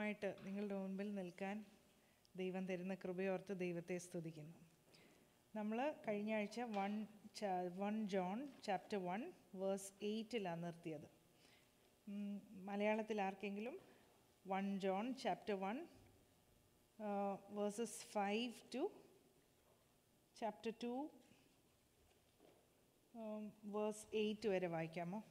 വാക്യവുമായിട്ട് നിങ്ങളുടെ മുൻപിൽ നിൽക്കാൻ ദൈവം തരുന്ന കൃപയോർത്ത് ദൈവത്തെ സ്തുതിക്കുന്നു നമ്മൾ കഴിഞ്ഞ ആഴ്ച one one John chapter one verse എയ്റ്റിലാണ് നിർത്തിയത് ഉം, മലയാളത്തിൽ ആർക്കെങ്കിലും one John chapter one versus five to chapter two verse eight വരെ വായിക്കാമോ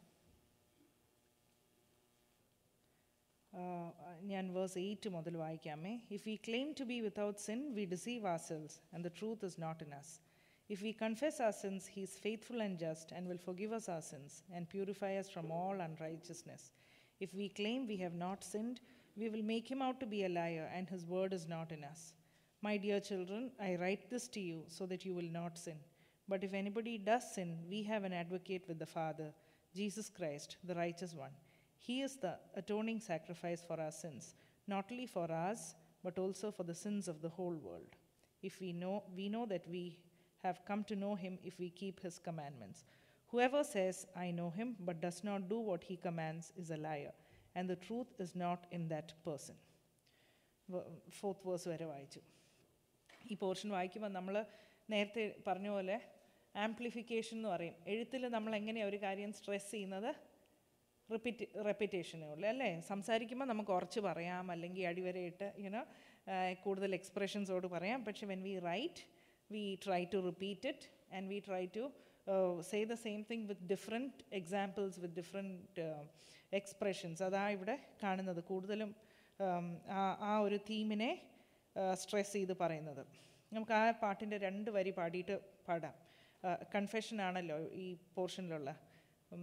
ആഹ് ഞാൻ വേഴ്സ് എയ്റ്റ് മുതൽ വായിക്കാമേ if we claim to B without sin V deceive R cells and the truth is not in as if we confess R since he is faithful and just and will forgive us our sins and purify us from all unrighteousness. If we claim we have not sinned, we will make him out to be a liar, and his word is not in us. My dear children, I write this to you so that you will not sin. But if anybody does sin, we have an advocate with the Father, Jesus Christ, the righteous one. He is the atoning sacrifice for our sins, not only for ours, but also for the sins of the whole world. If we know, we know that we have come to know him if we keep his commandments. Whoever says, I know him, but does not do what he commands, is a liar, and the truth is not in that person. Fourth verse വരെ വായിച്ചു ഈ portion വായിക്കുമ്പോൾ നമ്മൾ നേരത്തെ പറഞ്ഞ പോലെ amplification എന്ന് പറയും എഴുത്തിൽ നമ്മൾ എങ്ങനെയാണ് ഒരു കാര്യം സ്ട്രെസ് ചെയ്യുന്നത് റിപ്പീറ്റ് റെപ്പിറ്റേഷനേ ഉള്ളൂ അല്ലേ സംസാരിക്കുമ്പോൾ നമുക്ക് കുറച്ച് പറയാം അല്ലെങ്കിൽ അടിവരയിട്ട് യുനോ കൂടുതൽ എക്സ്പ്രഷൻസോട് പറയാം പക്ഷെ when we right we try to repeat it and we try to say the same thing with different examples with different expressions അതാ ഇവിടെ കാണുന്നത് കൂടുതലും ഉം, ആ ആ ഒരു തീമിനെ സ്ട്രെസ് ചെയ്ത് പറയുന്നത് നമുക്ക് ആ പാട്ടിൻ്റെ രണ്ട് വരി പാടിയിട്ട് പാടാം കൺഫെഷൻ ആണല്ലോ ഈ പോർഷനിലുള്ള ഉം,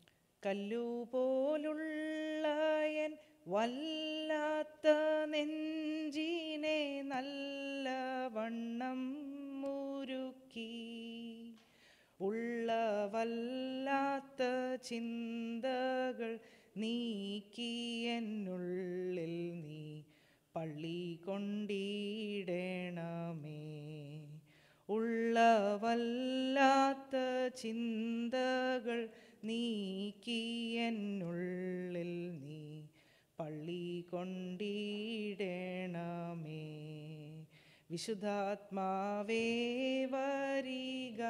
കല്ലുപോലുള്ള എൻ വല്ലാത്ത നെഞ്ചിനെ നല്ല വണ്ണം മുരുക്കി ഉള്ള വല്ലാത്ത ചിന്തകൾ നീക്കി എന്നുള്ളിൽ നീ പള്ളി കൊണ്ടിടണമേ ഉള്ള വല്ലാത്ത ചിന്തകൾ നീക്കി എന്നുള്ളിൽ നീ പള്ളി കൊണ്ടിടണമേ വിശുദ്ധാത്മാവേ വരിക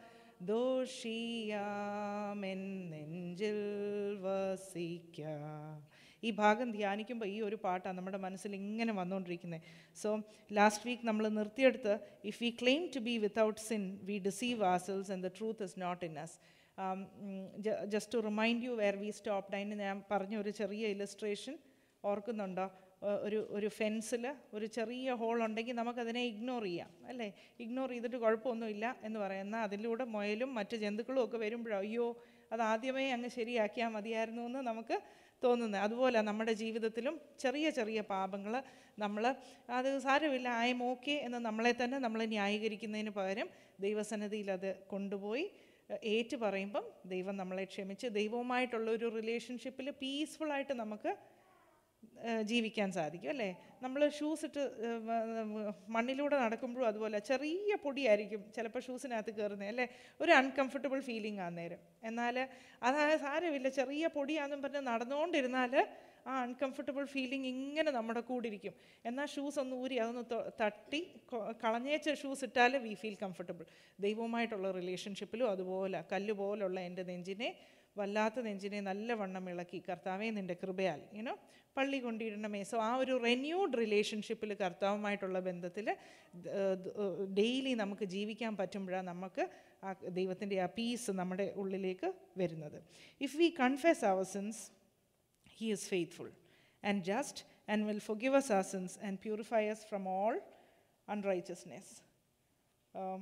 ദോഷിയാമെൻ നെഞ്ചിൽ വസിക്ക ഈ ഭാഗം ധ്യാനിക്കുമ്പോൾ ഈ ഒരു പാട്ടാണ് നമ്മുടെ മനസ്സിൽ ഇങ്ങനെ വന്നുകൊണ്ടിരിക്കുന്നത് സോ ലാസ്റ്റ് വീക്ക് നമ്മൾ നിർത്തിയെടുത്ത് if we claim to B without sin V deceive ആർസെൽസ് and the truth is not in us just to remind you where we stop അതിന് ഞാൻ പറഞ്ഞ ഒരു ചെറിയ ഇലസ്ട്രേഷൻ ഓർക്കുന്നുണ്ടോ ഏഹ് ഒരു ഒരു ഫെൻസിൽ ഒരു ചെറിയ ഹോൾ ഉണ്ടെങ്കിൽ നമുക്കതിനെ ഇഗ്നോർ ചെയ്യാം അല്ലേ ഇഗ്നോർ ചെയ്തിട്ട് കുഴപ്പമൊന്നുമില്ല എന്ന് പറയുന്ന അതിലൂടെ മുയലും മറ്റ് ജന്തുക്കളും ഒക്കെ വരുമ്പോഴോ അയ്യോ അത് ആദ്യമേ അങ്ങ് ശരിയാക്കിയാൽ മതിയായിരുന്നു എന്ന് നമുക്ക് തോന്നുന്നത് അതുപോലെ നമ്മുടെ ജീവിതത്തിലും ചെറിയ ചെറിയ പാപങ്ങൾ നമ്മൾ അത് സാരമില്ല ഐ എം ഓക്കെ എന്ന് നമ്മളെ തന്നെ നമ്മൾ ന്യായീകരിക്കുന്നതിന് പകരം ദൈവസന്നിധിയിൽ അത് കൊണ്ടുപോയി ഏഹ് ഏറ്റു പറയുമ്പം ദൈവം നമ്മളെ ക്ഷമിച്ച് ദൈവവുമായിട്ടുള്ള ഒരു റിലേഷൻഷിപ്പിൽ പീസ്ഫുള്ളായിട്ട് നമുക്ക് ഏഹ് ജീവിക്കാൻ സാധിക്കും അല്ലേ നമ്മൾ ഷൂസ് ഇട്ട് ഏഹ് വ- വ- മണ്ണിലൂടെ നടക്കുമ്പോഴും അതുപോലെ ചെറിയ പൊടിയായിരിക്കും ചിലപ്പോൾ ഷൂസിനകത്ത് കയറുന്നത് അല്ലേ ഒരു അൺകംഫർട്ടബിൾ ഫീലിംഗ് ആ നേരം എന്നാൽ അതായത് സാരമില്ല ചെറിയ പൊടിയാണെന്നും പറഞ്ഞ് നടന്നുകൊണ്ടിരുന്നാൽ ആ അൺകംഫർട്ടബിൾ ഫീലിംഗ് ഇങ്ങനെ നമ്മുടെ കൂടെ ഇരിക്കും എന്നാൽ ഷൂസ് ഒന്ന് ഊരി അതൊന്ന് തൊ- തട്ടി കൊ- കളഞ്ഞേച്ച ഷൂസ് ഇട്ടാൽ വി ഫീൽ കംഫർട്ടബിൾ ദൈവവുമായിട്ടുള്ള റിലേഷൻഷിപ്പിലും അതുപോലെ കല്ല് പോലുള്ള എൻ്റെ നെഞ്ചിനെ വല്ലാത്ത നെഞ്ചിനെ നല്ലവണ്ണം ഇളക്കി കർത്താവേ നിൻ്റെ കൃപയാൽ യുനോ പള്ളി കൊണ്ടിടണമേ സോ ആ ഒരു റെന്യൂഡ് റിലേഷൻഷിപ്പിൽ കർത്താവുമായിട്ടുള്ള ബന്ധത്തിൽ ഡെയിലി നമുക്ക് ജീവിക്കാൻ പറ്റുമ്പോഴാണ് നമുക്ക് ആ ദൈവത്തിൻ്റെ ആ പീസ് നമ്മുടെ ഉള്ളിലേക്ക് വരുന്നത് if we confess our since He is faithful and just and will forgive us our sins and purify us from all unrighteousness. Um,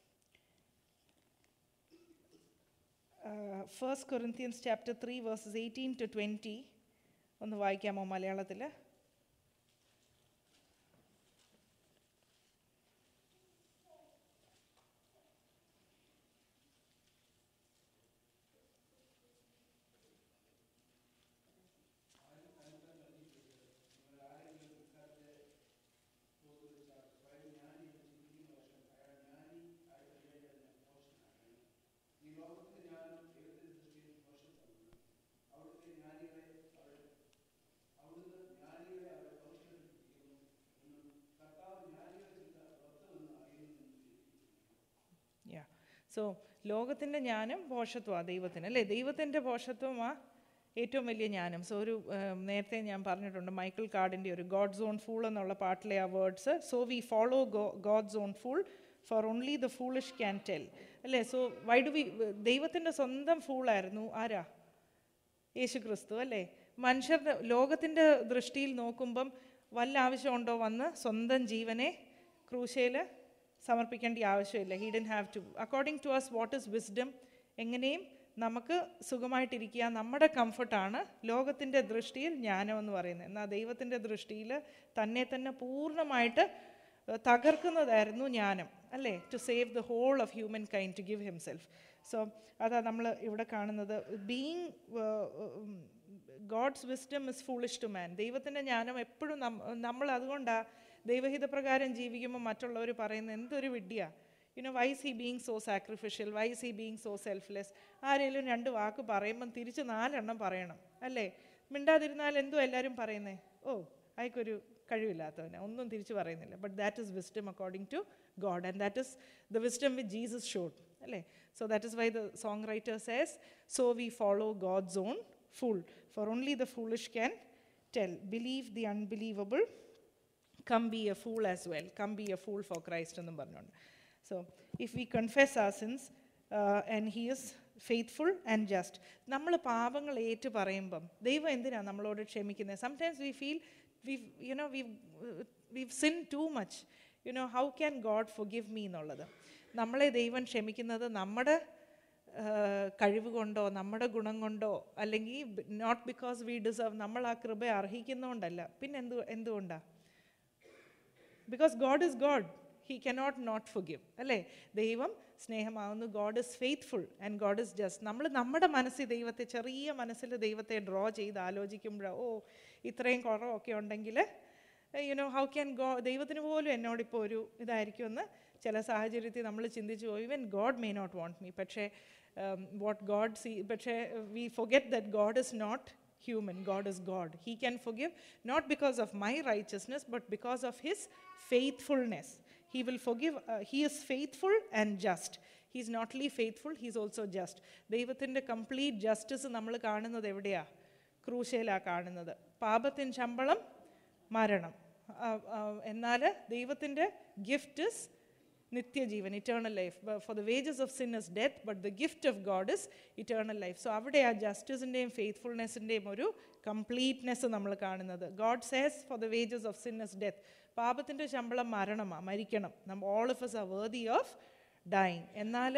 uh, 1 Corinthians chapter 3 verses 18 to 20 ഒന്ന് വായിക്കാമോ മലയാളത്തിൽ അവിടുത്തെ ജ്ഞാനികളെ സോ ലോകത്തിൻ്റെ ജ്ഞാനം പോഷത്വമാണ് ദൈവത്തിന് അല്ലേ ദൈവത്തിൻ്റെ പോഷത്വമാ ഏറ്റവും വലിയ ജ്ഞാനം സോ ഒരു ഉം, നേരത്തെ ഞാൻ പറഞ്ഞിട്ടുണ്ട് മൈക്കിൾ കാർഡിൻ്റെ ഒരു ഗോഡ് സോൺ ഫൂൾ എന്നുള്ള പാട്ടിലെ ആ words so we follow go God zone fool four only the foolish can tell അല്ലേ സോ വൈ ഡു വി ദൈവത്തിൻ്റെ സ്വന്തം ഫൂളായിരുന്നു ആരാ യേശു ക്രിസ്തു അല്ലേ മനുഷ്യരുടെ ലോകത്തിൻ്റെ ദൃഷ്ടിയിൽ നോക്കുമ്പം വല്ല ആവശ്യമുണ്ടോ വന്ന് സ്വന്തം ജീവനെ ക്രൂശയിൽ സമർപ്പിക്കേണ്ട ആവശ്യമില്ല he don't have to according to us what is wisdom എങ്ങനെയും നമുക്ക് സുഖമായിട്ടിരിക്കുക നമ്മുടെ കംഫർട്ടാണ് ലോകത്തിൻ്റെ ദൃഷ്ടിയിൽ ജ്ഞാനം എന്ന് പറയുന്നത് എന്നാൽ ദൈവത്തിൻ്റെ ദൃഷ്ടിയിൽ തന്നെ തന്നെ പൂർണ്ണമായിട്ട് ഏഹ്, തകർക്കുന്നതായിരുന്നു ജ്ഞാനം അല്ലേ to save the whole of human kind to give himself so അതാ നമ്മൾ ഇവിടെ കാണുന്നത് being God's wisdom is foolish to മാൻ ദൈവത്തിൻ്റെ ജ്ഞാനം എപ്പോഴും നമ്മൾ അതുകൊണ്ടാണ് ദൈവഹിതപ്രകാരം ജീവിക്കുമ്പോൾ മറ്റുള്ളവർ പറയുന്നത് എന്തൊരു വിഡ്ഢിയാ you know vice he being so sacrificial vice he being so selfless ആരെങ്കിലും രണ്ട് വാക്ക് പറയുമ്പം തിരിച്ച് നാലെണ്ണം പറയണം അല്ലേ മിണ്ടാതിരുന്നാൽ എന്തോ എല്ലാവരും പറയുന്നേ ഓ അയക്കൊരു കഴിവില്ലാത്തവന് ഒന്നും തിരിച്ചു പറയുന്നില്ല but that is wisdom according to God and that is the wisdom with Jesus showed അല്ലേ so that is why the song writer says so we follow God's own full four only the foolish can tell believe the unbelievable come be A fool as well come be A fool for Christ എന്നും പറഞ്ഞുകൊണ്ട് so if we confess R since and he is faithful and just നമ്മൾ പാപങ്ങൾ ഏറ്റു പറയുമ്പം ദൈവം എന്തിനാണ് നമ്മളോട് ക്ഷമിക്കുന്നത് sometimes we feel we you know we V sin too much you know how can God ഫൊ give me എന്നുള്ളത് നമ്മളെ ദൈവം ക്ഷമിക്കുന്നത് നമ്മുടെ ആഹ് കഴിവ് കൊണ്ടോ നമ്മുടെ ഗുണം കൊണ്ടോ അല്ലെങ്കിൽ നോട്ട് ബിക്കോസ് വി ഡിസേർവ് നമ്മൾ ആ കൃപ അർഹിക്കുന്നതുകൊണ്ടല്ല പിന്നെ എന്ത് എന്തുകൊണ്ടാണ് because God is God he cannot not ഫുഗിവ് അല്ലേ ദൈവം സ്നേഹമാവുന്നു God is faithful and God is just നമ്മൾ നമ്മുടെ മനസ്സിൽ ദൈവത്തെ ചെറിയ മനസ്സിൽ ദൈവത്തെ ഡ്രോ ചെയ്ത് ആലോചിക്കുമ്പോഴോ ഓ ഇത്രയും കുറവൊക്കെ ഉണ്ടെങ്കിൽ യുനോ ഹൗ ക്യാൻ ഗോ ദൈവത്തിന് പോലും എന്നോടിപ്പോൾ ഒരു ഇതായിരിക്കുമെന്ന് ചില സാഹചര്യത്തിൽ നമ്മൾ ചിന്തിച്ചു പോകും even God may not want me പക്ഷേ വാട്ട് ഗോഡ് സീ പക്ഷേ V forget that God is not human. God is God. He can forgive not because of my righteousness, but because of His faithfulness. He will forgive. Uh, he is faithful and just. He is not only faithful, he is also just. ദൈവത്തിൻ്റെ complete justice നമ്മൾ കാണുന്നത് എവിടെയാ ക്രൂശയിലാണ് കാണുന്നത് പാപത്തിൻ ശമ്പളം മരണം എന്നാൽ ദൈവത്തിൻ്റെ ഗിഫ്റ്റ് ഇസ് നിത്യജീവൻ eternal life for the wages of sin is death but the gift of God is eternal life so അവിടെ ആ ജസ്റ്റിസിൻ്റെയും ഫെയ്ത്ത്ഫുൾനെസ്സിൻ്റെയും ഒരു കംപ്ലീറ്റ്നെസ് നമ്മൾ കാണുന്നത് God says for the wages of sin is death പാപത്തിൻ്റെ ശമ്പളം മരണമാണ് മരിക്കണം നമ്മൾ all of S R worthy of dying എന്നാൽ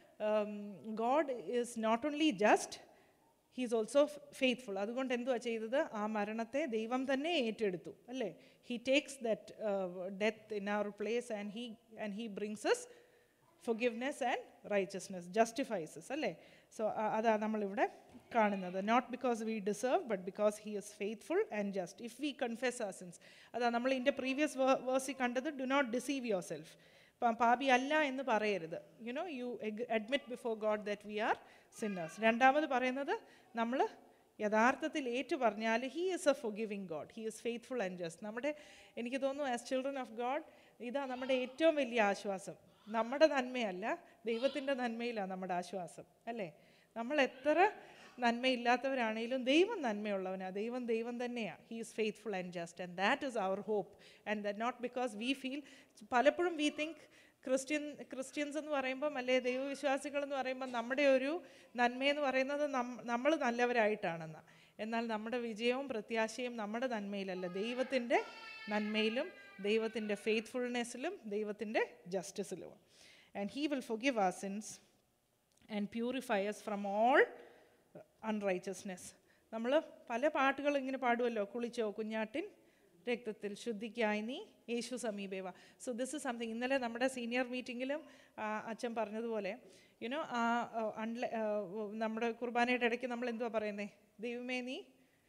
God is not only just he is also faithful അതുകൊണ്ട് എന്തുവാ ചെയ്തത് ആ മരണത്തെ ദൈവം തന്നെ ഏറ്റെടുത്തു അല്ലേ he takes that death in our place and he and he ബ്രിങ്സസ് ഫൊഗിവ്നെസ് and righteousness ജസ്റ്റിഫൈസസ് അല്ലേ സോ അതാ നമ്മളിവിടെ കാണുന്നത് not because we deserve but because he is faithful and just if we confess ആ സിൻസ് അതാ നമ്മൾ ഇതിൻ്റെ പ്രീവിയസ് വേഴ്സിൽ കണ്ടത് do not deceive your self പാപി അല്ല എന്ന് പറയരുത് you know U admit before God that we R sinners രണ്ടാമത് പറയുന്നത് നമ്മൾ യഥാർത്ഥത്തിൽ ഏറ്റു പറഞ്ഞാൽ he is A ഫൊഗിവിങ് God he is faithful and just നമ്മുടെ എനിക്ക് തോന്നുന്നു ആസ് ചിൽഡ്രൻ ഓഫ് ഗോഡ് ഇതാ നമ്മുടെ ഏറ്റവും വലിയ ആശ്വാസം നമ്മുടെ നന്മയല്ല ദൈവത്തിൻ്റെ നന്മയിലാണ് നമ്മുടെ ആശ്വാസം അല്ലേ നമ്മൾ എത്ര നന്മയില്ലാത്തവരാണെങ്കിലും ദൈവം നന്മയുള്ളവനാണ് ദൈവം ദൈവം തന്നെയാണ് he is faithful and just and that is our hope and that not because we feel പലപ്പോഴും വി തിങ്ക് ക്രിസ്ത്യൻ ക്രിസ്ത്യൻസ് എന്ന് പറയുമ്പം അല്ലെ ദൈവവിശ്വാസികൾ എന്ന് പറയുമ്പം നമ്മുടെ ഒരു നന്മയെന്ന് പറയുന്നത് നമ്മൾ നല്ലവരായിട്ടാണെന്ന് എന്നാൽ നമ്മുടെ വിജയവും പ്രത്യാശയും നമ്മുടെ നന്മയിലല്ല ദൈവത്തിൻ്റെ നന്മയിലും ദൈവത്തിൻ്റെ ഫെയ്ത്ത്ഫുൾനെസ്സിലും ദൈവത്തിൻ്റെ ജസ്റ്റിസിലുമാണ് and he will ഫൊഗിവ് R since and purify S from all അൺറൈച്ചസ്നെസ് നമ്മൾ പല പാട്ടുകൾ ഇങ്ങനെ പാടുമല്ലോ കുളിച്ചോ കുഞ്ഞാട്ടിൻ രക്തത്തിൽ ശുദ്ധിക്കായി നീ യേശു സമീപേവ സോ ദിസ് ഇസ് സംതിങ് ഇന്നലെ നമ്മുടെ സീനിയർ മീറ്റിങ്ങിലും അച്ഛൻ പറഞ്ഞതുപോലെ യുനോ ആ അൺല നമ്മുടെ കുർബാനയുടെ ഇടയ്ക്ക് നമ്മൾ എന്തുവാ പറയുന്നത് ദൈവമേ നീ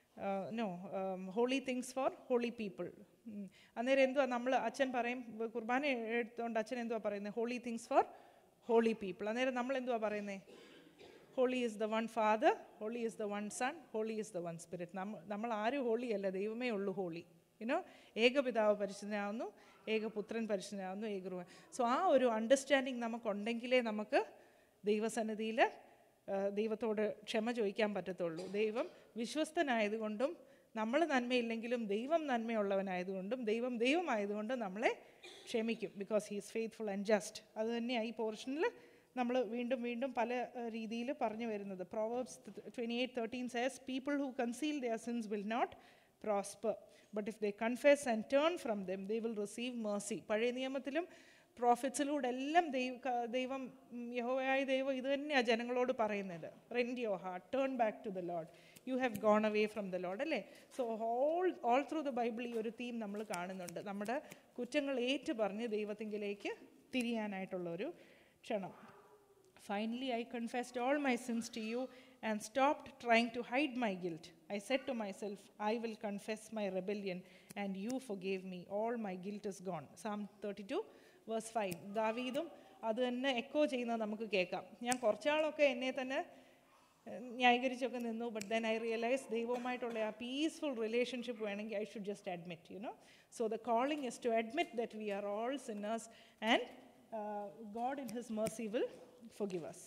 no holy things for holy people അന്നേരം എന്തുവാ നമ്മൾ അച്ഛൻ പറയും കുർബാന എടുത്തുകൊണ്ട് അച്ഛൻ എന്തുവാ പറയുന്നത് holy things for holy people അന്നേരം നമ്മൾ എന്തുവാ പറയുന്നത് holy is the one father holy is the one sun holy is the one spirit നമ്മൾ നമ്മൾ ആരും ഹോളി അല്ല ദൈവമേ ഉള്ളൂ ഹോളി യുനോ ഏകപിതാവ് പരിശുദ്ധനാവുന്നു ഏകപുത്രൻ പരിശുദ്ധനാവുന്നു ഏകറുവ സോ ആ ഒരു അണ്ടർസ്റ്റാൻഡിങ് നമുക്കുണ്ടെങ്കിലേ നമുക്ക് ദൈവസന്നിധിയിൽ ദൈവത്തോട് ക്ഷമ ചോദിക്കാൻ പറ്റത്തുള്ളൂ ദൈവം വിശ്വസ്തനായതുകൊണ്ടും നമ്മൾ നന്മയില്ലെങ്കിലും ദൈവം നന്മയുള്ളവനായതുകൊണ്ടും ദൈവം ദൈവമായതുകൊണ്ടും നമ്മളെ ക്ഷമിക്കും because he's faithful and just അത് തന്നെയാണ് ഈ പോർഷനിൽ നമ്മൾ വീണ്ടും വീണ്ടും പല രീതിയിൽ പറഞ്ഞു വരുന്നത് proverbs twenty eight thirteen says people who conceal there since will not prosper but if they confess and turn from them they will receive Mercy പഴയ നിയമത്തിലും പ്രോഫിറ്റ്സിലൂടെ എല്ലാം ദൈവ ക- ദൈവം ഉം, യഹോവയായ ദൈവം ഇത് തന്നെയാണ് ജനങ്ങളോട് പറയുന്നത് റെൻഡ് your heart turn back to the load you have gone away from the load അല്ലേ so all all through the Bible ഈ ഒരു തീം നമ്മൾ കാണുന്നുണ്ട് നമ്മുടെ കുറ്റങ്ങൾ ഏറ്റു പറഞ്ഞ് ദൈവത്തിങ്കിലേക്ക് തിരിയാനായിട്ടുള്ള ഒരു ക്ഷണം Finally, I confessed all my sins to you and stopped trying to hide my guilt. I said to myself, I will confess my rebellion, and you forgave me. All my guilt is gone. Psalm 32, verse 5. ദാവീദും അത് തന്നെ echo ചെയ്യുന്നത് നമുക്ക് കേൾക്കാം ഞാൻ കുറച്ചാളൊക്കെ എന്നെ തന്നെ ഏഹ്, ന്യായീകരിച്ചൊക്കെ നിന്നു ബട്ട് ദെൻ ഐ റിയലൈസ് ദൈവവുമായിട്ടുള്ള ആ പീസ്ഫുൾ റിലേഷൻഷിപ്പ് വേണമെങ്കിൽ I should just admit you know so the calling is to admit that we are all sinners and God in his Mercy will forgive us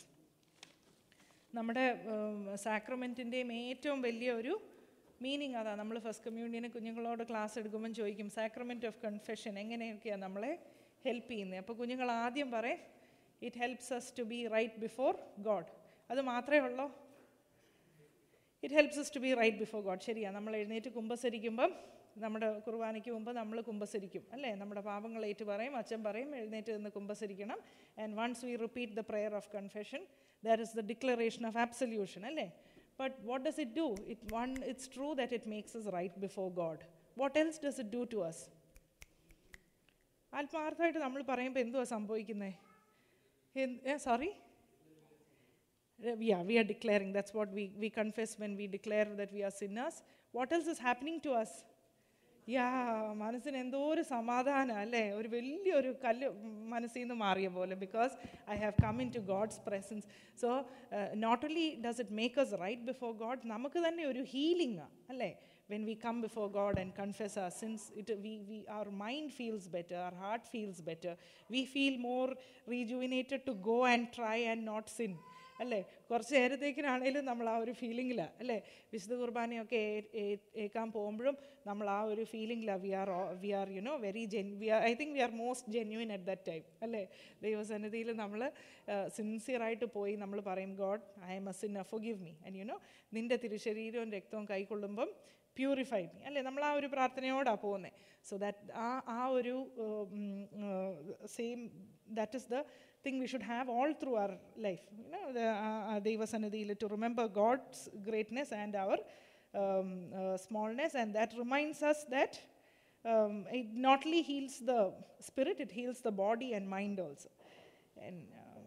നമ്മുടെ സാക്രമെൻറ്റിൻ്റെയും ഏറ്റവും വലിയ ഒരു meaning അതാ നമ്മൾ first കമ്മ്യൂണിയന് കുഞ്ഞുങ്ങളോട് ക്ലാസ് എടുക്കുമ്പം ചോദിക്കും സാക്രമെൻറ്റ് ഓഫ് കൺഫെഷൻ എങ്ങനെയൊക്കെയാണ് നമ്മളെ ഹെൽപ്പ് ചെയ്യുന്നത് അപ്പോൾ കുഞ്ഞുങ്ങൾ ആദ്യം പറയും it helps us to B right before God അത് മാത്രമേ ഉള്ളൂ it helps us to B right before God ശരിയാണ് നമ്മൾ എഴുന്നേറ്റ് കുമ്പസരിക്കുമ്പം നമ്മുടെ കുർബാനയ്ക്ക് മുമ്പ് നമ്മൾ കുമ്പസരിക്കും അല്ലേ നമ്മുടെ പാപങ്ങൾ ഏറ്റു പറയും അച്ഛൻ പറയും എഴുന്നേറ്റ് നിന്ന് കുമ്പസരിക്കണം and once we repeat the prayer of confession that is the declaration of ആബ്സല്യൂഷൻ അല്ലേ but what does it do it one it's true that it makes us right before God what else does it do to us ആത്മാർത്ഥമായിട്ട് നമ്മൾ പറയുമ്പോൾ എന്തുവാ സംഭവിക്കുന്നത് sorry Uh, yeah, we are declaring. That's what we, we confess when we declare that we are sinners. What else is happening to us? യാ മനസ്സിന് എന്തോ ഒരു സമാധാനം അല്ലേ ഒരു വലിയൊരു കല്ല് മനസ്സിൽ നിന്ന് മാറിയ പോലെ because I have come in to God's presence so not only does it make us right before God നമുക്ക് തന്നെ ഒരു ഹീലിംഗ് അല്ലേ when we come before God and confess our sins, it, we, we, our mind feels better, our heart feels better. We feel more rejuvenated to go and try and not sin. അല്ലേ കുറച്ച് നേരത്തേക്കിനാണേലും നമ്മൾ ആ ഒരു ഫീലിങ്ങിലാണ് അല്ലേ വിശുദ്ധ കുർബാനയൊക്കെ ഏ- ഏ- ഏക്കാൻ പോകുമ്പോഴും നമ്മൾ ആ ഒരു ഫീലിങ്ങിലാണ് V R V are you know very gen V R I think we are most genuine at that time അല്ലേ ദൈവസന്നിധിയിൽ നമ്മൾ സിൻസിയറായിട്ട് പോയി നമ്മൾ പറയും God I M A sinner ഫോ give me and you know നിൻ്റെ തിരുശരീരവും രക്തവും കൈക്കൊള്ളുമ്പം പ്യൂരിഫൈ മീ അല്ലേ നമ്മൾ ആ ഒരു പ്രാർത്ഥനയോടാണ് പോകുന്നത് സോ ദാറ്റ് ആ ആ ഒരു same that is the thing we should have all through our life you know ദൈവസന്നിധിയിൽ to remember God's greatness and our സ്മോൾനെസ് and that reminds us that it നോട്ട്ലി heels the spirit it heels the body and mind also and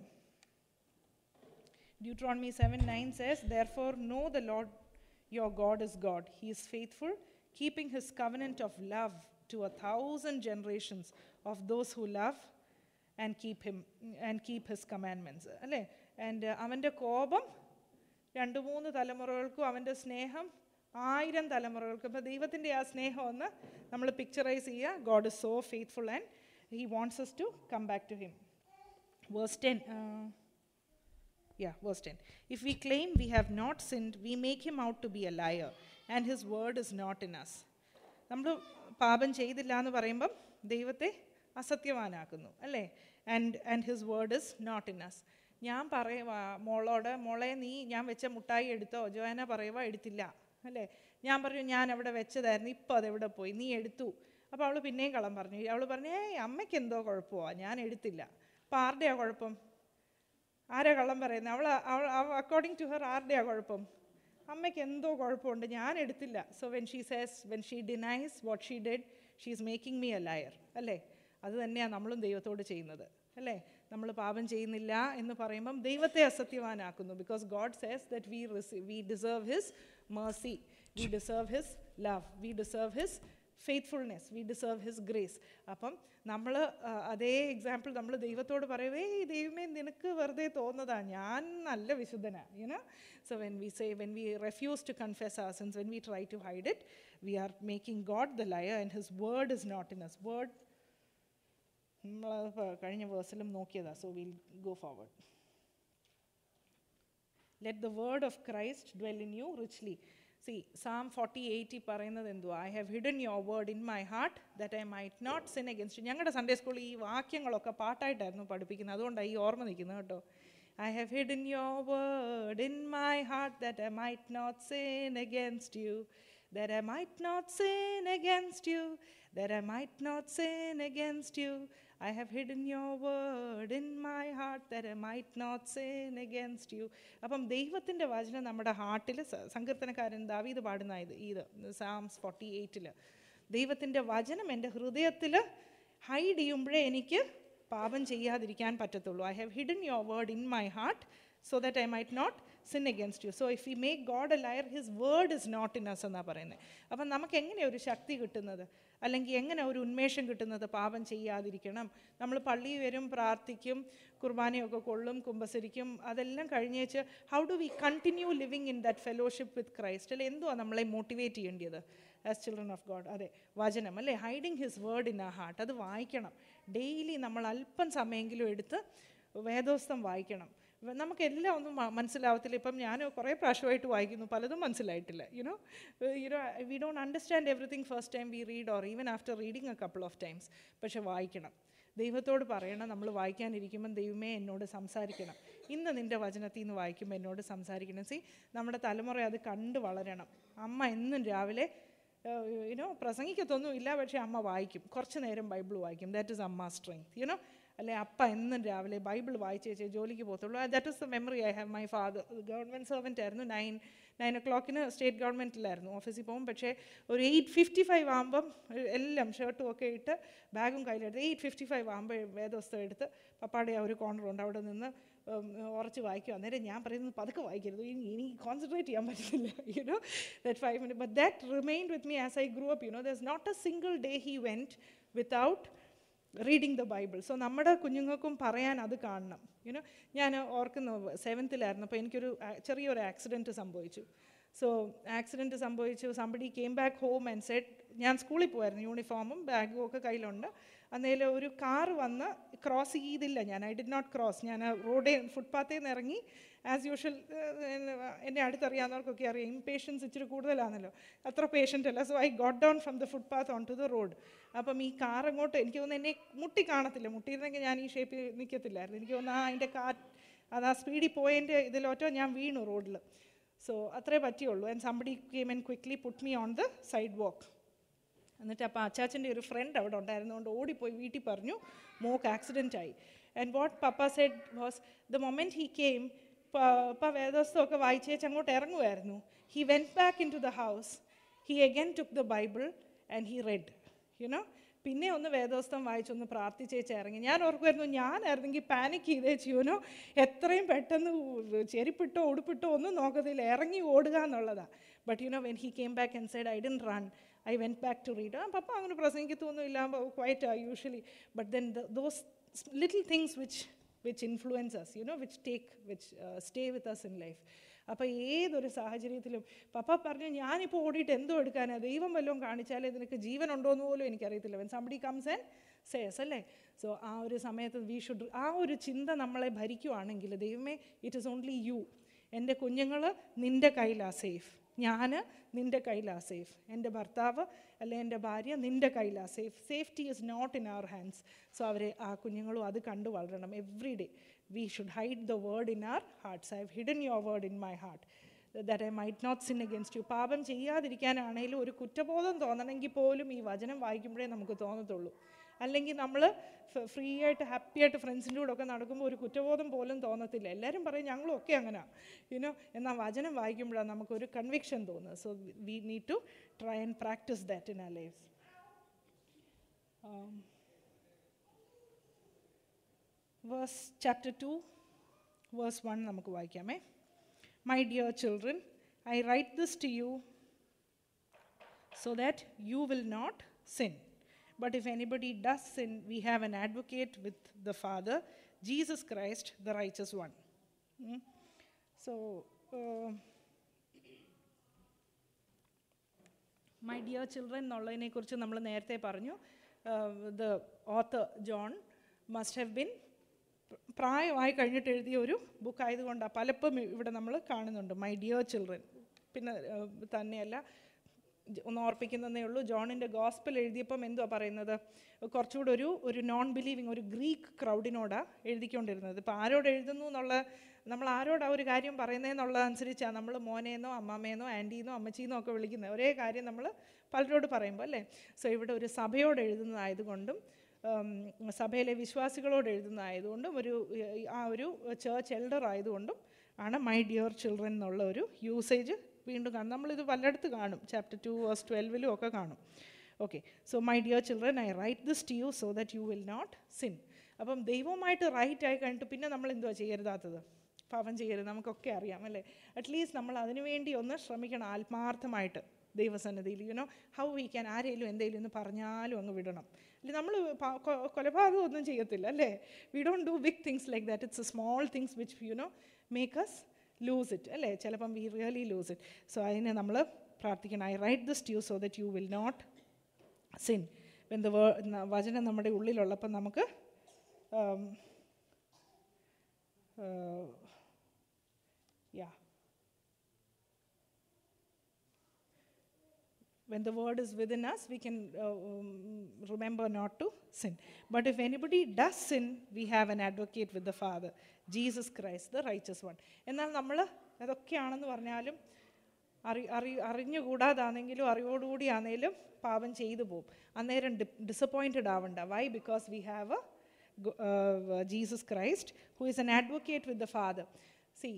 Deuteronomy 7 9 says, Therefore, know the Lord your God is God. He is faithful, keeping his covenant of love to a thousand generations of those who love and keep him and keep his commandments. അല്ലേ and അവൻ്റെ കോപം രണ്ട് മൂന്ന് തലമുറകൾക്കും അവൻ്റെ സ്നേഹം ആയിരം തലമുറകൾക്കും അപ്പോൾ ദൈവത്തിൻ്റെ ആ സ്നേഹം ഒന്ന് നമ്മൾ പിക്ചറൈസ് ചെയ്യുക God is so faithful and he wants us to come back to him verse ten Yeah, verse 10. If we claim we have not sinned, we make him out to be a liar, and his word is not in us. നമ്മൾ പാപം ചെയ്തില്ല എന്ന് പറയുമ്പം ദൈവത്തെ അസത്യവാനാക്കുന്നു അല്ലേ and and his word is not in us ഞാൻ പറയുക മോളോട് മോളെ നീ ഞാൻ വെച്ച മുട്ടായി എടുത്തോ ജോയന പറയുക എടുത്തില്ല അല്ലേ ഞാൻ പറഞ്ഞു ഞാൻ അവിടെ വെച്ചതായിരുന്നു ഇപ്പോൾ അതെവിടെ പോയി നീ എടുത്തു അപ്പോൾ അവൾ പിന്നെയും കള്ളം പറഞ്ഞു അവൾ പറഞ്ഞു ഏയ് അമ്മയ്ക്ക് എന്തോ കുഴപ്പമാണ് ഞാൻ എടുത്തില്ല അപ്പോൾ ആരുടെയാണ് കുഴപ്പം ആരാ കള്ളം പറയുന്നത് അവൾ അവൾ അക്കോർഡിംഗ് ടു ഹർ ആരുടെയാ കുഴപ്പം അമ്മയ്ക്ക് എന്തോ കുഴപ്പമുണ്ട് ഞാൻ എടുത്തില്ല so when she says when she denies what she dead she is making me A layer അല്ലേ അത് തന്നെയാണ് നമ്മളും ദൈവത്തോട് ചെയ്യുന്നത് അല്ലേ നമ്മൾ പാപം ചെയ്യുന്നില്ല എന്ന് പറയുമ്പം ദൈവത്തെ അസത്യവാനാക്കുന്നു because God says that we receive we deserve his mercy we deserve his love we deserve his faithfulness we deserve his grace അപ്പം നമ്മൾ അതേ എക്സാമ്പിൾ നമ്മൾ ദൈവത്തോട് പറയുവേ "ഏയ് ദൈവമേ നിനക്ക് വെറുതെ തോന്നതാ ഞാൻ നല്ല വിശുദ്ധനാ you know so when we say when we refuse to confess our sins when we try to hide it we are making God the liar and his word is not in us word നമ്മൾ കഴിഞ്ഞ വേഴ്സിലും നോക്കിയതാ so will go forward let the word of Christ dwell in you richly see Psalm forty eighty പറയുന്നത് എന്തുവാ I have hidden your word in my heart that I might not sin against ഞങ്ങളുടെ Sunday സ്കൂളിൽ ഈ വാക്യങ്ങളൊക്കെ പാട്ടായിട്ടായിരുന്നു പഠിപ്പിക്കുന്നത് അതുകൊണ്ടാണ് ഈ ഓർമ്മ നിൽക്കുന്നത് കേട്ടോ I have hidden your word in my heart that I might not sin against you, that I might not sin against you, that I might not sin against you. I have hidden your word in my heart that I might not sin against you. അപ്പം ദൈവത്തിൻ്റെ വചനം നമ്മുടെ ഹാർട്ടിൽ സങ്കീർത്തനക്കാരൻ ദാവീദ് പാടുന്ന ഇത് ഇത് സാംസ് forty എയ്റ്റിൽ ദൈവത്തിൻ്റെ വചനം എൻ്റെ ഹൃദയത്തിൽ ഹൈഡ് ചെയ്യുമ്പോഴേ എനിക്ക് പാപം ചെയ്യാതിരിക്കാൻ പറ്റത്തുള്ളൂ I have hidden your word in my heart so that I might not sin against you so if you make God a liar his word is not in us എന്നാണ് പറയുന്നത് അപ്പം നമുക്ക് എങ്ങനെ ഒരു ശക്തി കിട്ടുന്നത് അല്ലെങ്കിൽ എങ്ങനെ ഒരു ഉന്മേഷം കിട്ടുന്നത് പാപം ചെയ്യാതിരിക്കണം നമ്മൾ പള്ളിയിൽ വരും പ്രാർത്ഥിക്കും കുർബാനയൊക്കെ കൊള്ളും കുമ്പസരിക്കും അതെല്ലാം കഴിഞ്ഞേച്ച് how do we continue living in that fellowship with Christ അല്ലെ എന്തുവാ നമ്മളെ മോട്ടിവേറ്റ് ചെയ്യേണ്ടത് ആസ് ചിൽഡ്രൻ ഓഫ് ഗോഡ് അതെ വചനം അല്ലേ ഹൈഡിങ് ഹിസ് വേർഡ് ഇൻ ആ ഹാർട്ട് അത് വായിക്കണം ഡെയിലി നമ്മൾ അല്പം സമയമെങ്കിലും എടുത്ത് വേദോസ്തം വായിക്കണം വ- നമുക്കെല്ലാം ഒന്നും മ- മനസ്സിലാവത്തില്ല ഇപ്പം ഞാൻ കുറേ പ്രാവശ്യമായിട്ട് വായിക്കുന്നു പലതും മനസ്സിലായിട്ടില്ല you know you know we don't understand everything first time we read or even after reading a couple of times പക്ഷെ വായിക്കണം ദൈവത്തോട് പറയണം നമ്മൾ വായിക്കാനിരിക്കുമ്പം ദൈവമേ എന്നോട് സംസാരിക്കണം ഇന്ന് നിൻ്റെ വചനത്തിൽ നിന്ന് വായിക്കുമ്പോൾ എന്നോട് സംസാരിക്കണം സി നമ്മുടെ തലമുറ അത് കണ്ട് വളരണം അമ്മ എന്നും രാവിലെ യുനോ പ്രസംഗിക്കത്തൊന്നും ഇല്ല പക്ഷേ അമ്മ വായിക്കും കുറച്ച് നേരം ബൈബിൾ വായിക്കും ദാറ്റ് ഇസ് അമ്മ സ്ട്രെങ്ത് യുനോ അല്ലെ അപ്പ എന്നും രാവിലെ ബൈബിൾ വായിച്ച് വെച്ചേ ജോലിക്ക് പോകത്തുള്ളൂ that is the memory I have my father government servant ആയിരുന്നു നയൻ നയൻ ഒ ക്ലോക്കിന് സ്റ്റേറ്റ് ഗവൺമെൻറ്റിലായിരുന്നു ഓഫീസിൽ പോകും പക്ഷേ ഒരു എയ്റ്റ് ഫിഫ്റ്റി ഫൈവ് ആകുമ്പം എല്ലാം ഷർട്ടും ഒക്കെ ഇട്ട് ബാഗും കയ്യിലെടുത്ത് എയ്റ്റ് ഫിഫ്റ്റി ഫൈവ് ആകുമ്പോൾ വേദവസ്തം എടുത്ത് പപ്പാടെ ആ ഒരു കോർണറുണ്ട് അവിടെ നിന്ന് ഉം, ഉറച്ച് വായിക്കും അന്നേരം ഞാൻ പറയുന്നത് പതുക്കെ വായിക്കരുത് ഇനി ഇനി കോൺസെൻട്രേറ്റ് ചെയ്യാൻ പറ്റുന്നില്ല you know that five minute but that remind with me as I grew up you know there is not a single day he went without reading the Bible so നമ്മുടെ കുഞ്ഞുങ്ങൾക്കും പറയാൻ അത് കാണണം യുനോ ഞാൻ ഓർക്കുന്നു സെവൻത്തിലായിരുന്നു അപ്പോൾ എനിക്കൊരു ആ- ചെറിയൊരു ആക്സിഡൻറ്റ് സംഭവിച്ചു സോ ആക്സിഡൻറ്റ് സംഭവിച്ചു somebody came back home and said ഞാൻ സ്കൂളിൽ പോയായിരുന്നു യൂണിഫോമും ബാഗും ഒക്കെ കയ്യിലുണ്ട് അന്നേരം ഒരു കാർ വന്ന് ക്രോസ് ചെയ്തില്ല ഞാൻ ഐ ഡിഡ് നോട്ട് ക്രോസ് ഞാൻ റോഡേ ഫുട്പാത്തിൽ നിന്ന് ഇറങ്ങി ആസ് യൂഷ്വൽ എന്നെ അടുത്തറിയാവുന്നവർക്കൊക്കെ അറിയാം ഇംപേഷ്യൻസ് ഇച്ചിരി കൂടുതലാണല്ലോ അത്ര പേഷ്യൻ്റ് അല്ല so I got down from the footpath on to the road അപ്പം ഈ കാർ അങ്ങോട്ട് എനിക്ക് തോന്നുന്നു എന്നെ മുട്ടി കാണത്തില്ല മുട്ടിയിരുന്നെങ്കിൽ ഞാൻ ഈ ഷേപ്പിൽ നിൽക്കത്തില്ലായിരുന്നു എനിക്ക് തോന്നുന്നു ആ അതിൻ്റെ കാ അത് ആ സ്പീഡിൽ പോയതിൻ്റെ ഇതിലോട്ടോ ഞാൻ വീണു റോഡിൽ സോ അത്രേ പറ്റിയുള്ളൂ and somebody came and quickly put me on the sidewalk എന്നിട്ട് അപ്പോൾ അച്ചാച്ചൻ്റെ ഒരു ഫ്രണ്ട് അവിടെ ഉണ്ടായിരുന്നുകൊണ്ട് ഓടിപ്പോയി വീട്ടിൽ പറഞ്ഞു മോക്ക് ആക്സിഡൻ്റ് ആയി and what papa said was the moment he came papa വേദോസ്തമൊക്കെ വായിച്ചേച്ച് അങ്ങോട്ട് ഇറങ്ങുമായിരുന്നു he went back into the house he again took the Bible and he read you know പിന്നെ ഒന്ന് വേദോസ്തം വായിച്ചൊന്ന് പ്രാർത്ഥിച്ചേച്ച് ഇറങ്ങി ഞാൻ ഓർക്കുമായിരുന്നു ഞാനായിരുന്നെങ്കിൽ പാനിക് ചെയ്തേച്ച് യുനോ എത്രയും പെട്ടെന്ന് ചെരുപ്പിട്ടോ ഉടുപ്പിട്ടോ ഒന്നും നോക്കത്തില്ല ഇറങ്ങി ഓടുക എന്നുള്ളതാണ് but you know when he came back and said I done run I went back to read ആ പപ്പ അങ്ങനെ പ്രസംഗിക്കത്തൊന്നുമില്ല quite usually but then those little things which which influences you know which take which stay with us in life അപ്പോൾ ഏതൊരു സാഹചര്യത്തിലും പപ്പ പറഞ്ഞു ഞാനിപ്പോൾ ഓടിയിട്ട് എന്തോ എടുക്കാനാണ് ദൈവം വല്ലതും കാണിച്ചാലേ നിനക്ക് ജീവൻ ഉണ്ടോ എന്ന് പോലും എനിക്കറിയത്തില്ല when somebody comes and says അല്ലേ സോ ആ ഒരു സമയത്ത് വി ഷുഡ് ആ ഒരു ചിന്ത നമ്മളെ ഭരിക്കുവാണെങ്കിൽ ദൈവമേ ഇറ്റ് ഇസ് ഓൺലി യു എൻ്റെ കുഞ്ഞുങ്ങൾ നിൻ്റെ കയ്യിലാണ് സേഫ് ഞാൻ നിൻ്റെ കയ്യിലാണ് സേഫ് എൻ്റെ ഭർത്താവ് അല്ലെ എൻ്റെ ഭാര്യ നിൻ്റെ കയ്യിലാണ് safe safety is not in our hands so അവരെ ആ കുഞ്ഞുങ്ങളും അത് കണ്ടു വളരണം every day we should hide the word in our hearts I have hidden your word in my heart that I might not sin against you പാപം ചെയ്യാതിരിക്കാനാണെങ്കിലും ഒരു കുറ്റബോധം തോന്നണമെങ്കിൽ പോലും ഈ വചനം വായിക്കുമ്പോഴേ നമുക്ക് തോന്നത്തുള്ളൂ അല്ലെങ്കിൽ നമ്മൾ ഫ്രീ ആയിട്ട് ഹാപ്പി ആയിട്ട് ഫ്രണ്ട്സിൻ്റെ കൂടെ ഒക്കെ നടക്കുമ്പോൾ ഒരു കുറ്റബോധം പോലും തോന്നത്തില്ല എല്ലാവരും പറയും ഞങ്ങളും ഒക്കെ അങ്ങനെ യുനോ എന്നാൽ വചനം വായിക്കുമ്പോഴാണ് നമുക്കൊരു കൺവിക്ഷൻ തോന്നുന്നത് so we need to try and practice that in ആ life verse chapter two verse one നമുക്ക് വായിക്കാമേ my dear children I write this to you so that you will not sin. But if anybody does sin, we have an advocate with the Father, Jesus Christ, the righteous one. Mm. So, uh, my dear children എന്നുള്ളതിനെ കുറിച്ച് നമ്മൾ നേരത്തെ പറഞ്ഞു the author John must have been പ്രായമായി കഴിഞ്ഞിട്ട് എഴുതിയ ഒരു book ആയതുകൊണ്ടാണ് പലപ്പം ഇവിടെ നമ്മൾ കാണുന്നുണ്ട് മൈ ഡിയർ ചിൽഡ്രൻ പിന്നെ ഏഹ്, തന്നെയല്ല ജ- ഒന്ന് ഓർപ്പിക്കുന്നതേ ഉള്ളൂ ജോണിൻ്റെ ഗോസ്പൽ എഴുതിയപ്പം എന്തുവാ പറയുന്നത് കുറച്ചുകൂടെ ഒരു ഒരു നോൺ ബിലീവിങ് ഒരു ഗ്രീക്ക് ക്രൗഡിനോടാണ് എഴുതിക്കൊണ്ടിരുന്നത് ഇപ്പോൾ ആരോട് എഴുതുന്നു എന്നുള്ള നമ്മൾ ആരോടാ ഒരു കാര്യം പറയുന്നതെന്നുള്ളതനുസരിച്ചാണ് നമ്മൾ മോനേന്നോ അമ്മാമേന്നോ ആൻറ്റീന്നോ അമ്മച്ചീന്നോ ഒക്കെ വിളിക്കുന്നത് ഒരേ കാര്യം നമ്മൾ പലരോട് പറയുമ്പോൾ അല്ലേ സോ ഇവിടെ ഒരു സഭയോട് എഴുതുന്നതായതുകൊണ്ടും ഉം, സഭയിലെ വിശ്വാസികളോട് എഴുതുന്നതായതുകൊണ്ടും ഒരു ഏഹ്, ആ ഒരു ചേർച്ച് എൽഡർ ആയതുകൊണ്ടും ആണ് മൈ ഡിയർ ചിൽഡ്രൻ എന്നുള്ള ഒരു യൂസേജ് വീണ്ടും കാണും നമ്മളിത് പലയിടത്ത് കാണും ചാപ്റ്റർ ടു വേഴ്സ് ട്വൽവിലും ഒക്കെ കാണും okay so my dear children I write this to you so that you will not sin അപ്പം ദൈവവുമായിട്ട് റൈറ്റ് ആയി കഴിഞ്ഞിട്ട് പിന്നെ നമ്മൾ എന്തുവാ ചെയ്യരുതാത്തത് പാപം ചെയ്യരുത് നമുക്കൊക്കെ അറിയാം അല്ലേ അറ്റ്ലീസ്റ്റ് നമ്മൾ അതിനുവേണ്ടി ഒന്ന് ശ്രമിക്കണം ആത്മാർത്ഥമായിട്ട് ദൈവസന്നിധിയിൽ യുനോ ഹൗ വി ക്യാൻ ആരെങ്കിലും എന്തെങ്കിലും ഒന്ന് പറഞ്ഞാലും അങ്ങ് വിടണം അല്ലെ നമ്മൾ കൊലപാതകം ഒന്നും ചെയ്യത്തില്ല അല്ലേ we don't do big things like that it's a small things which you know make us lose it അല്ലേ ചിലപ്പം we really lose it so അതിന് നമ്മൾ പ്രാർത്ഥിക്കണം I write this to so that you will not sin when the വചനം നമ്മുടെ ഉള്ളിലുള്ളപ്പോൾ നമുക്ക് യാ when the word is within us, we can uh, um, remember not to sin. But if anybody does sin, we have an advocate with the Father, Jesus Christ, the righteous one. എന്നാൽ നമ്മൾ അതൊക്കെയാണെന്ന് പറഞ്ഞാലും അറി അറി അറിഞ്ഞുകൂടാതാണെങ്കിലും അറിവോടുകൂടി ആണെങ്കിലും പാപം ചെയ്തു പോകും അന്നേരം ഡിസപ്പോയിൻറ്റഡ് ആവണ്ട why because we have a Jesus Christ who is an advocate with the Father see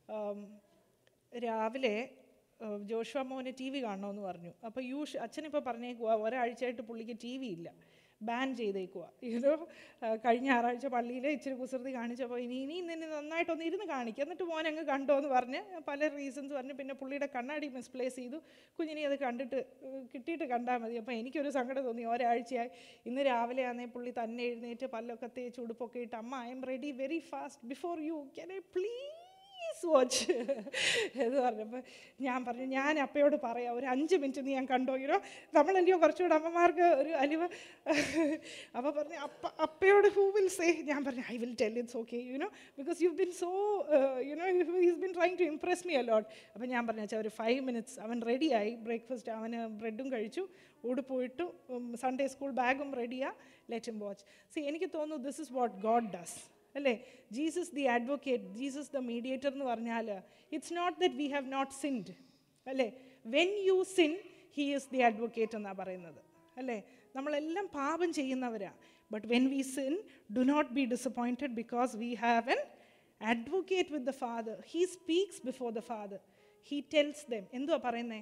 രാവിലെ ഏഹ്, ജോഷുവ മോന് ടി വി കാണണമെന്ന് പറഞ്ഞു അപ്പോൾ യൂഷ് അച്ഛനിപ്പോൾ പറഞ്ഞേക്കുക ഒരാഴ്ചയായിട്ട് പുള്ളിക്ക് ടി വി ഇല്ല ബാൻ ചെയ്തേക്കുക ഇതോ കഴിഞ്ഞ ഞായറാഴ്ച പള്ളിയിൽ ഇച്ചിരി കുസൃതി കാണിച്ചപ്പോൾ ഇനി ഇനി നിന്നെ നന്നായിട്ടൊന്ന് ഇരുന്ന് കാണിക്കുക എന്നിട്ട് മോൻ അങ്ങ് കണ്ടോ എന്ന് പറഞ്ഞ് പല റീസൺസ് പറഞ്ഞ് പിന്നെ പുള്ളിയുടെ കണ്ണാടി മിസ്പ്ലേസ് ചെയ്തു കുഞ്ഞിനെ അത് കണ്ടിട്ട് ഏഹ്, കിട്ടിയിട്ട് കണ്ടാൽ മതി അപ്പോൾ എനിക്കൊരു സങ്കടം തോന്നി ഒരാഴ്ചയായി ഇന്ന് രാവിലെ ആണെങ്കിൽ പുള്ളി തന്നെ എഴുന്നേറ്റ് പല്ലൊക്കെ തേച്ച് ഉടുപ്പൊക്കെ ഇട്ട് അമ്മ I am ready very fast before you can I please watch എന്ന് പറഞ്ഞപ്പോൾ ഞാൻ പറഞ്ഞു ഞാൻ അപ്പയോട് പറയാം ഒരു അഞ്ച് മിനിറ്റ് നീ ഞാൻ കണ്ടോയിരോ നമ്മളല്ലയോ കുറച്ചുകൂടെ അമ്മമാർക്ക് ഒരു അലിവ് അപ്പോൾ പറഞ്ഞു അപ്പ അപ്പയോട് ഹൂ വിൽ സേ ഞാൻ പറഞ്ഞു I will tell it's okay you know because you been so you know he's been trying to impress me a lot അപ്പോൾ ഞാൻ പറഞ്ഞു വെച്ചാൽ ഒരു ഫൈവ് മിനിറ്റ്സ് അവൻ റെഡിയായി ബ്രേക്ക്ഫാസ്റ്റ് അവന് ബ്രെഡും കഴിച്ചു ഉടുപ്പോയിട്ടു സൺഡേ സ്കൂൾ ബാഗും റെഡിയാ ലെറ്റ് എം വാച്ച് സി എനിക്ക് തോന്നുന്നു this is what God does അല്ലേ Jesus the advocate Jesus the mediator എന്ന് പറഞ്ഞാൽ it's not that we have not sinned അല്ലേ when you sin he is the advocate എന്നാണ് പറയുന്നത് അല്ലേ നമ്മളെല്ലാം പാപം ചെയ്യുന്നവരാ but when we sin do not be disappointed because we have an advocate with the Father he speaks before the Father he tells them എന്തുവാ പറയുന്നേ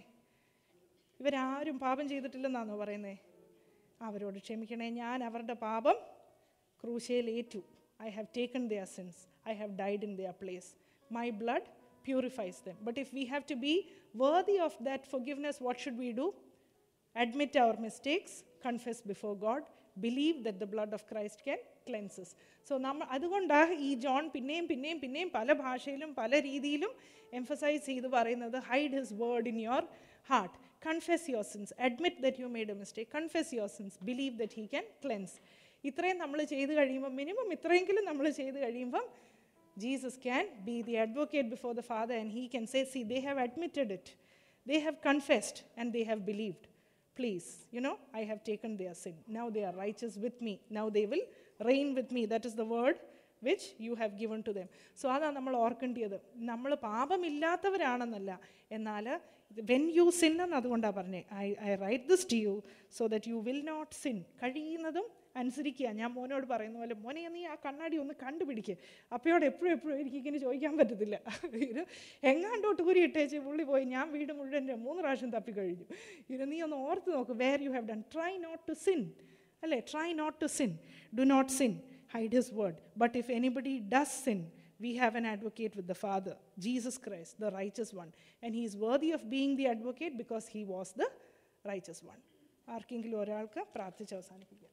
ഇവരാരും പാപം ചെയ്തിട്ടില്ലെന്നാണോ പറയുന്നേ അവരോട് ക്ഷമിക്കണേ ഞാൻ അവരുടെ പാപം ക്രൂശയിൽ ഏറ്റു I have taken their sins I have died in their place my blood purifies them but if we have to be worthy of that forgiveness what should we do admit our mistakes confess before god believe that the blood of christ can cleanse us so നമ്മൾ അതുകൊണ്ടാണ് ഈ John പിന്നെയും പിന്നെയും പിന്നെയും പല ഭാഷയിലും പല രീതിയിലും എംഫസൈസ് ചെയ്ത് പറയുന്നത് hide his word in your heart confess your sins admit that you made a mistake confess your sins believe that he can cleanse ഇത്രയും നമ്മൾ ചെയ്ത് കഴിയുമ്പോൾ മിനിമം ഇത്രയെങ്കിലും നമ്മൾ ചെയ്ത് കഴിയുമ്പം Jesus can be the advocate before the Father and he can say, See, they have admitted it. They have confessed and they have believed. Please, you know, I have taken their sin. Now they are righteous with me. Now they will reign with me. That is the word which you have given to them. So അതാണ് നമ്മൾ ഓർക്കേണ്ടത് നമ്മൾ പാപമില്ലാത്തവരാണെന്നല്ല എന്നാൽ when you sin എന്ന് അതുകൊണ്ടാണ് പറഞ്ഞത് I I write this to you so that you will not sin കഴിയുന്നതും അനുസരിക്കുക ഞാൻ മോനോട് പറയുന്ന പോലെ മോനെ നീ ആ കണ്ണാടി ഒന്ന് കണ്ടുപിടിക്കുക അപ്പയോട് എപ്പോഴും എപ്പോഴും എനിക്ക് ഇങ്ങനെ ചോദിക്കാൻ പറ്റത്തില്ല ഇത് എങ്ങാണ്ടോട്ട് ഊരി ഇട്ടേച്ച് പുള്ളി പോയി ഞാൻ വീട് മുഴുവൻ മൂന്ന് പ്രാവശ്യം തപ്പിക്കഴിഞ്ഞു ഇത് നീ ഒന്ന് ഓർത്ത് നോക്ക് where you have done try not to sin അല്ലേ try not to sin do not sin hide his word. But if anybody does sin, we have an advocate with the Father, Jesus Christ, the righteous one. And he is worthy of being the advocate because he was the righteous one. ആർക്കെങ്കിലും ഒരാൾക്ക് പ്രാർത്ഥിച്ച് അവസാനിപ്പിക്കാം